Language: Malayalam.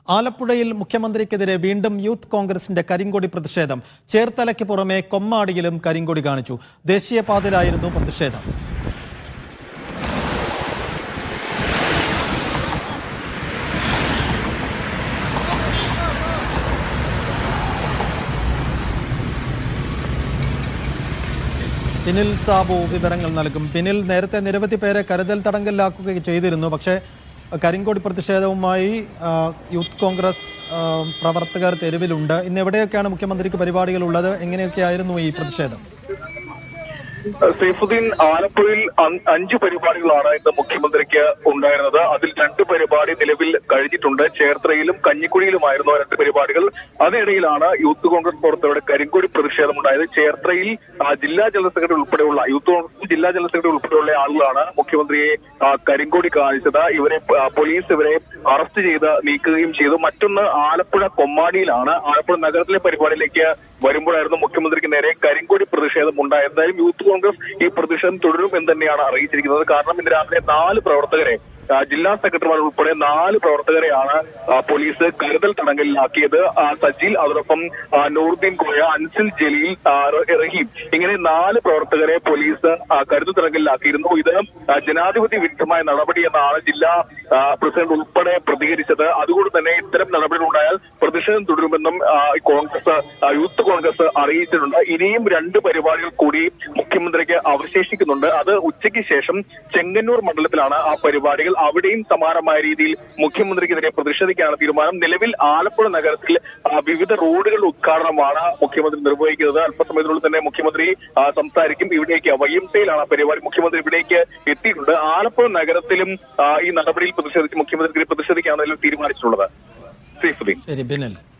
ആലപ്പുഴയിൽ മുഖ്യമന്ത്രിക്കെതിരെ വീണ്ടും യൂത്ത് കോൺഗ്രസിന്റെ കരിങ്കൊടി പ്രതിഷേധം ചേർത്തലയ്ക്ക് പുറമെ കൊമ്മാടിയിലും കരിങ്കൊടി കാണിച്ചു ദേശീയപാതയിലായിരുന്നു പ്രതിഷേധം ബിനിൽ സാബു വിവരങ്ങൾ നൽകും ബിനിൽ നേരത്തെ നിരവധി പേരെ കരുതൽ തടങ്കലിലാക്കുകയും ചെയ്തിരുന്നു പക്ഷേ കരിങ്കോടി പ്രതിഷേധവുമായി ആ, യൂത്ത് കോൺഗ്രസ് ആ, പ്രവർത്തകർ തെരുവിലുണ്ട് ഇന്ന് എവിടെയൊക്കെയാണ് മുഖ്യമന്ത്രിക്ക് പരിപാടികൾ ഉള്ളത് എങ്ങനെയൊക്കെയായിരുന്നു ഈ പ്രതിഷേധം സൈഫുദ്ദീൻ ആലപ്പുഴയിൽ അ- അഞ്ച് പരിപാടികളാണ് ഇന്ന് മുഖ്യമന്ത്രിക്ക് ഉണ്ടായിരുന്നത് അതിൽ രണ്ട് പരിപാടി നിലവിൽ കഴിഞ്ഞിട്ടുണ്ട് ചേർത്തലയിലും കഞ്ഞിക്കുഴിയിലുമായിരുന്നു ആ രണ്ട് പരിപാടികൾ അതിനിടയിലാണ് യൂത്ത് കോൺഗ്രസ് പ്രവർത്തകരുടെ കരിങ്കൊടി പ്രതിഷേധമുണ്ടായത് ചേർത്തലയിൽ ആ, ജില്ലാ ജനറൽ സെക്രട്ടറി ഉൾപ്പെടെയുള്ള യൂത്ത് കോൺഗ്രസ് ജില്ലാ ജനറൽ സെക്രട്ടറി ഉൾപ്പെടെയുള്ള ആളുകളാണ് മുഖ്യമന്ത്രിയെ ആ, കരിങ്കൊടി കാണിച്ചത് ഇവരെ ആ, പോലീസ് ഇവരെ അറസ്റ്റ് ചെയ്ത് നീക്കുകയും ചെയ്തു മറ്റൊന്ന് ആലപ്പുഴ കൊമ്മാടിയിലാണ് ആലപ്പുഴ നഗരത്തിലെ പരിപാടിയിലേക്ക് വരുമ്പോഴായിരുന്നു മുഖ്യമന്ത്രിക്ക് നേരെ കരിങ്കൊടി പ്രതിഷേധം ഉണ്ടായത് എന്തായാലും യൂത്ത് കോൺഗ്രസ് ഈ പ്രതിഷേധം തുടരും എന്ന് തന്നെയാണ് അറിയിച്ചിരിക്കുന്നത് കാരണം ഇന്ന് രാവിലെ നാല് പ്രവർത്തകരെ ആ, ജില്ലാ സെക്രട്ടറിമാർ ഉൾപ്പെടെ നാല് പ്രവർത്തകരെയാണ് ആ, പോലീസ് കരുതൽ തടങ്കലിലാക്കിയത് ആ, സജിൽ അതോടൊപ്പം ആ, നൂറുദ്ദീൻ കോയ അൻസിൽ ജലീൽ ആ, റ- റഹീം ഇങ്ങനെ നാല് പ്രവർത്തകരെ പോലീസ് ആ, കരുതൽ തടങ്കലിലാക്കിയിരുന്നു ഇത് ആ, ജനാധിപത്യ വിരുദ്ധമായ നടപടി എന്നാണ് ജില്ലാ ആ, പ്രസിഡന്റ് ഉൾപ്പെടെ പ്രതികരിച്ചത് അതുകൊണ്ട് തന്നെ ഇത്തരം നടപടികൾ ഉണ്ടായാൽ പ്രതിഷേധം തുടരുമെന്നും ആ, കോൺഗ്രസ് ആ, യൂത്ത് കോൺഗ്രസ് അറിയിച്ചിട്ടുണ്ട് ഇനിയും രണ്ട് പരിപാടികൾ കൂടി മുഖ്യമന്ത്രിക്ക് അവശേഷിക്കുന്നുണ്ട് അത് ഉച്ചയ്ക്ക് ശേഷം ചെങ്ങന്നൂർ മണ്ഡലത്തിലാണ് ആ പരിപാടികൾ അവിടെയും സമാനമായ രീതിയിൽ മുഖ്യമന്ത്രിക്കെതിരെ പ്രതിഷേധിക്കാനാണ് തീരുമാനം നിലവിൽ ആലപ്പുഴ നഗരത്തിൽ ആ, വിവിധ റോഡുകളുടെ ഉദ്ഘാടനമാണ് മുഖ്യമന്ത്രി നിർവഹിക്കുന്നത് അല്പസമയത്തിനുള്ളിൽ തന്നെ മുഖ്യമന്ത്രി ആ, സംസാരിക്കും ഇവിടേക്ക് വൈഎംസയിലാണ് ആ പരിപാടി മുഖ്യമന്ത്രി ഇവിടേക്ക് എത്തിയിട്ടുണ്ട് ആലപ്പുഴ നഗരത്തിലും ആ, ഈ നടപടിയിൽ പ്രതിഷേധിച്ച് മുഖ്യമന്ത്രി പ്രതിഷേധിക്കാനാണ് തീരുമാനിച്ചിട്ടുള്ളത് സൈഫുദ്ദീൻ ശരി ബിനിൽ